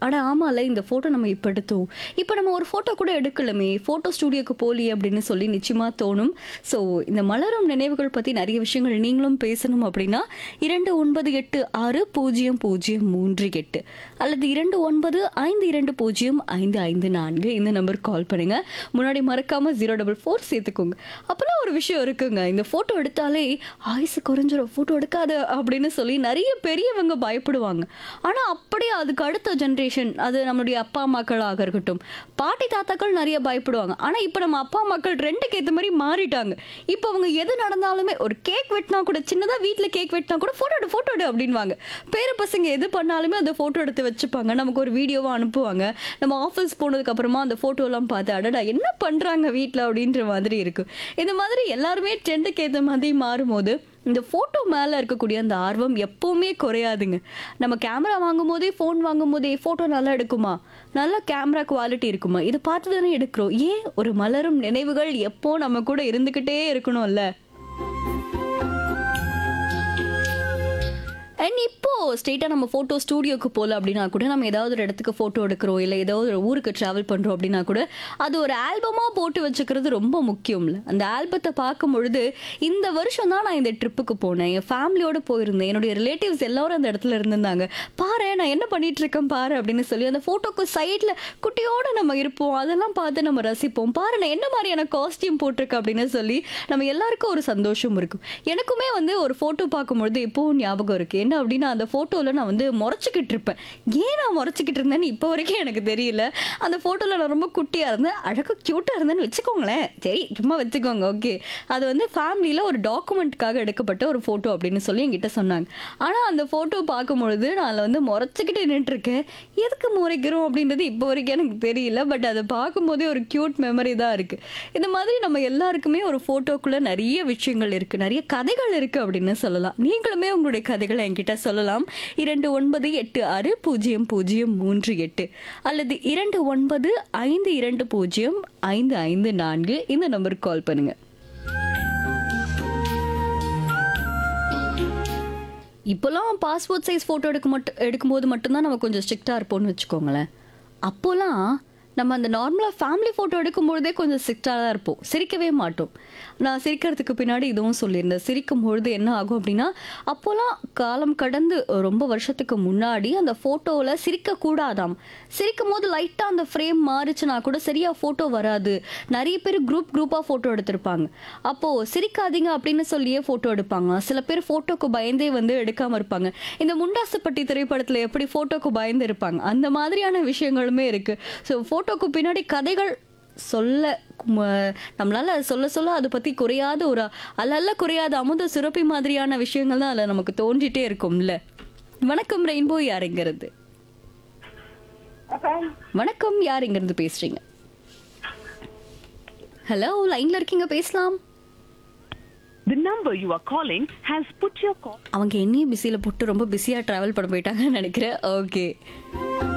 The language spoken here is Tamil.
அட ஆமால இந்த ஃபோட்டோ நம்ம இப்போ எடுத்தோம் இப்போ நம்ம ஒரு ஃபோட்டோ கூட எடுக்கலமே ஃபோட்டோ ஸ்டூடியோக்கு போலியே அப்படின்னு சொல்லி நிச்சயமாக தோணும் ஸோ இந்த மலரும் நினைவுகள் பற்றி நிறைய விஷயங்கள் நீங்களும் பேசணும் அப்படின்னா இரண்டு ஒன்பது எட்டு ஆறு பூஜ்ஜியம் பூஜ்ஜியம் மூன்று எட்டு அல்லது இரண்டு ஒன்பது ஐந்து இரண்டு பூஜ்ஜியம் ஐந்து ஐந்து நான்கு இந்த நம்பருக்கு கால் பண்ணுங்க முன்னாடி மறக்காம ஜீரோ டபுள் ஃபோர் சேர்த்துக்கோங்க அப்புறம் ஒரு விஷயம் இருக்குங்க இந்த ஃபோட்டோ எடுத்தாலே ஆயுசு குறைஞ்சிரும் ஃபோட்டோ எடுக்காத அப்படின்னு சொல்லி நிறைய பெரியவங்க பயப்படுவாங்க ஆனால் அப்படியே அதுக்கு அடுத்த ஜென்ரேஷன் அது நம்மளுடைய அப்பா அம்மாக்களாக இருக்கட்டும் பாட்டி தாத்தாக்கள் நிறைய பயப்படுவாங்க ஆனால் இப்போ நம்ம அப்பா அம்மாக்கள் ரெண்டுக்கு ஏற்ற மாதிரி மாறிட்டாங்க இப்போ அவங்க எது நடந்தாலுமே ஒரு கேக் வெட்டினா கூட சின்னதாக வீட்டில் கேக் வெட்டினா கூட ஃபோட்டோ எடு ஃபோட்டோ எடு அப்படின்வாங்க பேர பசங்க எது பண்ணாலுமே அந்த ஃபோட்டோ எடுத்து வச்சுப்பாங்க நமக்கு ஒரு வீடியோவாக அனுப்புவாங்க நம்ம ஆஃபீஸ் போனதுக்கு அப்புறமா அந்த ஃபோட்டோலாம் பார்த்து அடடா என்ன பண்ணுறாங்க வீட்டில் அப்படின்ற மாதிரி இருக்கும் இந்த மாதிரி எல்லாருமே ட்ரெண்டுக்கு ஏற்ற மாதிரி மாறும்போது இந்த ஃபோட்டோ மேலே இருக்கக்கூடிய அந்த ஆர்வம் எப்போவுமே குறையாதுங்க நம்ம கேமரா வாங்கும் போதே ஃபோன் வாங்கும் போதே ஃபோட்டோ நல்லா எடுக்குமா நல்ல கேமரா குவாலிட்டி இருக்குமா இதை பார்த்து தானே எடுக்கிறோம் ஏன் ஒரு மலரும் நினைவுகள் எப்போ நம்ம கூட இருந்துக்கிட்டே இருக்கணும்ல அண்ட் இப்போ ஸ்ட்ரெயிட்டாக நம்ம ஃபோட்டோ ஸ்டூடியோக்கு போகல அப்படின்னா கூட நம்ம ஏதாவது ஒரு இடத்துக்கு ஃபோட்டோ எடுக்கிறோம் இல்லை ஏதாவது ஒரு ஊருக்கு ட்ராவல் பண்ணுறோம் அப்படின்னா கூட அது ஒரு ஆல்பமாக போட்டு வச்சுக்கிறது ரொம்ப முக்கியம்ல அந்த ஆல்பத்தை பார்க்கும் பொழுது இந்த வருஷம் தான் நான் இந்த ட்ரிப்புக்கு போனேன் என் ஃபேமிலியோடு போயிருந்தேன் என்னுடைய ரிலேட்டிவ்ஸ் எல்லாரும் அந்த இடத்துல இருந்திருந்தாங்க பாரு நான் என்ன பண்ணிட்டு இருக்கேன் பாரு அப்படின்னு சொல்லி அந்த ஃபோட்டோக்கு சைடில் குட்டியோடு நம்ம இருப்போம் அதெல்லாம் பார்த்து நம்ம ரசிப்போம் பாரு நான் என்ன மாதிரியான காஸ்டியூம் போட்டிருக்கேன் அப்படின்னு சொல்லி நம்ம எல்லாருக்கும் ஒரு சந்தோஷம் இருக்கும் எனக்குமே வந்து ஒரு ஃபோட்டோ பார்க்கும்பொழுது இப்போவும் ஞாபகம் இருக்கு என்ன அப்படின்னா அந்த ஃபோட்டோவில் நான் வந்து முறைச்சிக்கிட்டு இருப்பேன் ஏன் நான் முறைச்சிக்கிட்டு இருந்தேன்னு இப்போ வரைக்கும் எனக்கு தெரியல அந்த ஃபோட்டோவில் நான் ரொம்ப குட்டியாக இருந்தேன் அழகாக க்யூட்டாக இருந்தேன்னு வச்சுக்கோங்களேன் சரி சும்மா வச்சுக்கோங்க ஓகே அது வந்து ஃபேமிலியில் ஒரு டாக்குமெண்ட்டுக்காக எடுக்கப்பட்ட ஒரு ஃபோட்டோ அப்படின்னு சொல்லி என்கிட்ட சொன்னாங்க ஆனால் அந்த ஃபோட்டோ பார்க்கும்பொழுது நான் அதில் வந்து முறைச்சிக்கிட்டு நின்றுருக்கேன் எதுக்கு முறைக்கிறோம் அப்படின்றது இப்போ வரைக்கும் எனக்கு தெரியல பட் அதை பார்க்கும்போதே ஒரு க்யூட் மெமரி தான் இருக்குது இந்த மாதிரி நம்ம எல்லாருக்குமே ஒரு ஃபோட்டோக்குள்ளே நிறைய விஷயங்கள் இருக்குது நிறைய கதைகள் இருக்குது அப்படின்னு சொல்லலாம் நீங்களுமே உங்களுடைய கதைகளை என்கிட்ட சொல்லலாம் இரண்டு ஒன்பது எட்டு ஆறு பூஜ்ஜியம் பூஜ்ஜியம் மூன்று எட்டு அல்லது இரண்டு ஒன்பது ஐந்து இரண்டு பூஜ்ஜியம் ஐந்து ஐந்து நான்கு இந்த நம்பருக்கு கால் பண்ணுங்க இப்போலாம் பாஸ்போர்ட் சைஸ் ஃபோட்டோ எடுக்க மட்டும் எடுக்கும்போது மட்டும்தான் நம்ம கொஞ்சம் ஸ்ட்ரிக்டாக இருப்போம்னு வச்சுக்கோங்களேன் அப்போலாம் நம்ம அந்த நார்மலாக ஃபேமிலி ஃபோட்டோ எடுக்கும்பொழுதே கொஞ்சம் ஸ்ட்ரிக்டாக தான் இருப்போம் சிரிக்கவே மாட்டோம் நான் சிரிக்கிறதுக்கு பின்னாடி இதுவும் சொல்லியிருந்தேன் சிரிக்கும் பொழுது என்ன ஆகும் அப்படின்னா அப்போலாம் காலம் கடந்து ரொம்ப வருஷத்துக்கு முன்னாடி அந்த ஃபோட்டோவில் சிரிக்கக்கூடாதாம் சிரிக்கும் போது லைட்டாக அந்த ஃப்ரேம் மாறுச்சுன்னா கூட சரியாக ஃபோட்டோ வராது நிறைய பேர் குரூப் குரூப்பாக ஃபோட்டோ எடுத்திருப்பாங்க அப்போது சிரிக்காதீங்க அப்படின்னு சொல்லியே ஃபோட்டோ எடுப்பாங்க சில பேர் ஃபோட்டோக்கு பயந்தே வந்து எடுக்காமல் இருப்பாங்க இந்த முண்டாசுப்பட்டி திரைப்படத்தில் எப்படி ஃபோட்டோக்கு பயந்து இருப்பாங்க அந்த மாதிரியான விஷயங்களுமே இருக்குது ஸோ ஃபோட்டோக்கு பின்னாடி கதைகள் சொல்ல ம- நம்மளால சொல்ல சொல்ல அதை பற்றி குறையாத ஒரு அல்ல குறையாத அமுத சுரப்பி மாதிரியான விஷயங்கள் தான் அதில் நமக்கு தோன்றிட்டே இருக்கும்ல வணக்கம் ரெயின்போ யாருங்கிறது வணக்கம் யார் இங்கிருந்து பேசுறீங்க ஹலோ லைன்ல இருக்கீங்க பேசலாம் The number you are calling has put your call. அவங்க என்னையும் பிஸியில் போட்டு ரொம்ப பிஸியாக ட்ராவல் பண்ண போயிட்டாங்கன்னு நினைக்கிறேன் ஓகே